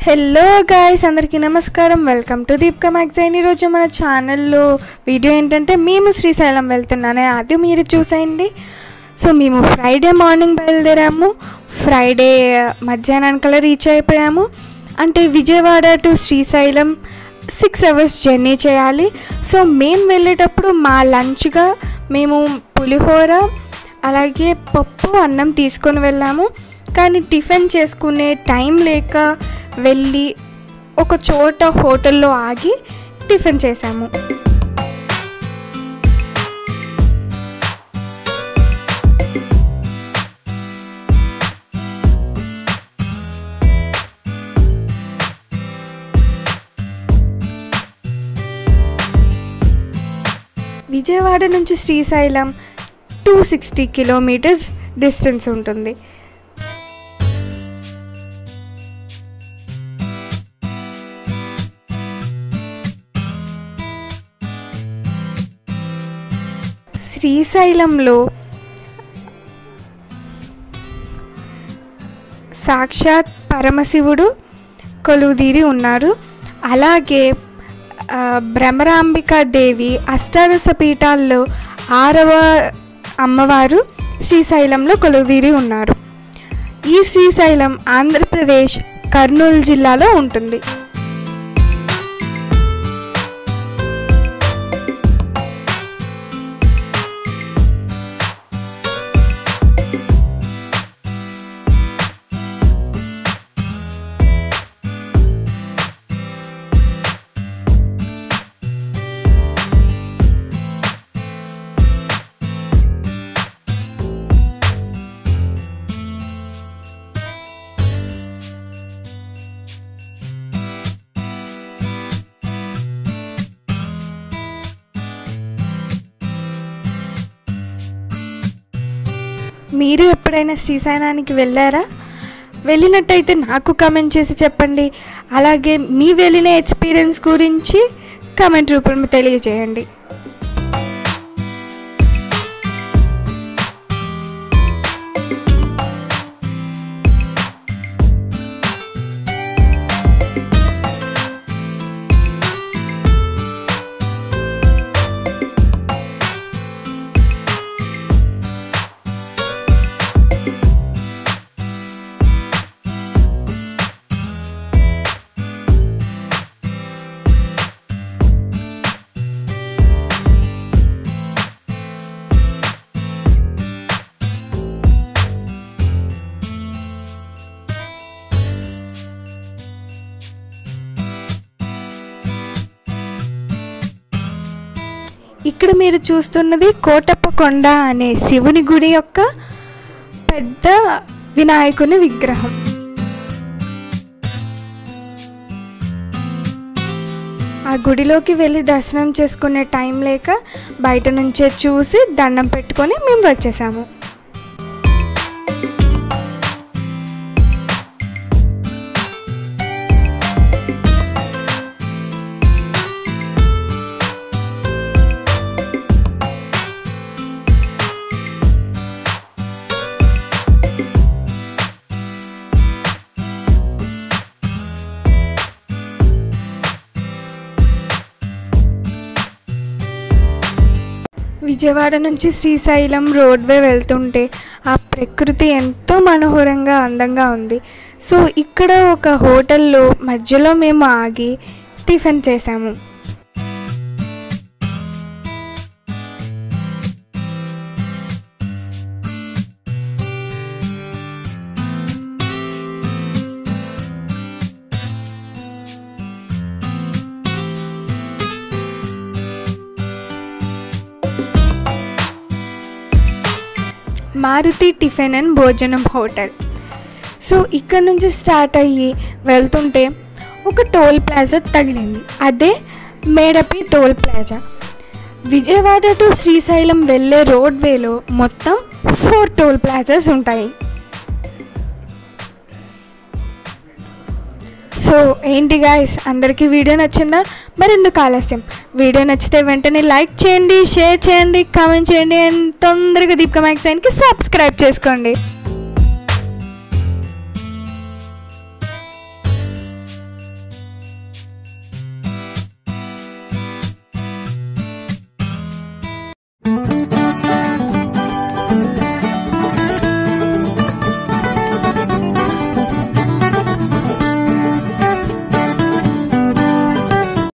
hello guys అందరికీ నమస్కారం welcome to Deepka magazine ఈరోజు మన ఛానల్లో వీడియో ఏంటంటే మేము శ్రీశైలం వెళ్తున్నానే అది మీరు చూసేయండి సో మేము ఫ్రైడే మార్నింగ్ బయలుదేరాము ఫ్రైడే మధ్యాహ్నానికల్లా రీచ్ అయిపోయాము అంటే Vijayawada to Srisailam six hours journey చేయాలి సో మేము వెళ్ళేటప్పుడు మా లంచ్గా మేము పులిహోర అలాగే పప్పు అన్నం తీసుకొని వెళ్ళాము కానీ టిఫిన్ చేసుకునే టైం లేక వెళ్ళి ఒక చోట హోటల్లో ఆగి టిఫిన్ చేసాము విజయవాడ నుంచి Srisailam two sixty kilometres distance ఉంటుంది శ్రీశైలంలో సాక్షాత్ పరమశివుడు కొలువుదీరి ఉన్నారు అలాగే ఆ, భ్రమరాంబికా దేవి అష్టాదశ పీఠాల్లో ఆరవ అమ్మవారు శ్రీశైలంలో కొలువుదీరి ఉన్నారు ఈ శ్రీశైలం ఆంధ్రప్రదేశ్ కర్నూలు జిల్లాలో ఉంటుంది మీరు ఎప్పుడైనా శ్రీశైలానికి వెళ్ళారా వెళ్ళినట్టయితే నాకు కామెంట్ చేసి చెప్పండి అలాగే మీ వెళ్ళిన ఎక్స్పీరియన్స్ గురించి కామెంట్ రూపంలో తెలియజేయండి ఇక్కడ మీరు చూస్తున్నది కోటప్ప కొండ అనే శివుని గుడి యొక్క పెద్ద వినాయకుని విగ్రహం ఆ గుడిలోకి వెళ్ళి దర్శనం చేసుకునే టైం లేక బయట నుంచే చూసి దండం పెట్టుకొని మేము వచ్చేసాము విజయవాడ నుంచి శ్రీశైలం రోడ్వే వెళ్తుంటే ఆ ప్రకృతి ఎంతో మనోహరంగా అందంగా ఉంది సో ఇక్కడ ఒక హోటల్లో మధ్యలో మేము ఆగి టిఫిన్ చేసాము మారుతి టిఫిన్ అండ్ భోజనం హోటల్ సో ఇక్కడ నుంచి స్టార్ట్ అయ్యి వెళ్తుంటే ఒక టోల్ ప్లాజా తగిలింది అదే Medapi toll plaza Vijayawada to Srisailam వెళ్ళే రోడ్వేలో మొత్తం ఫోర్ టోల్ ప్లాజాస్ ఉంటాయి సో ఏంటి గాయస్ అందరికీ వీడియో నచ్చిందా మరెందుకు ఆలస్యం వీడియో నచ్చితే వెంటనే లైక్ చేయండి షేర్ చేయండి కామెంట్ చేయండి అండ్ తొందరగా దీపిక మ్యాగజైన్కి సబ్స్క్రైబ్ చేసుకోండి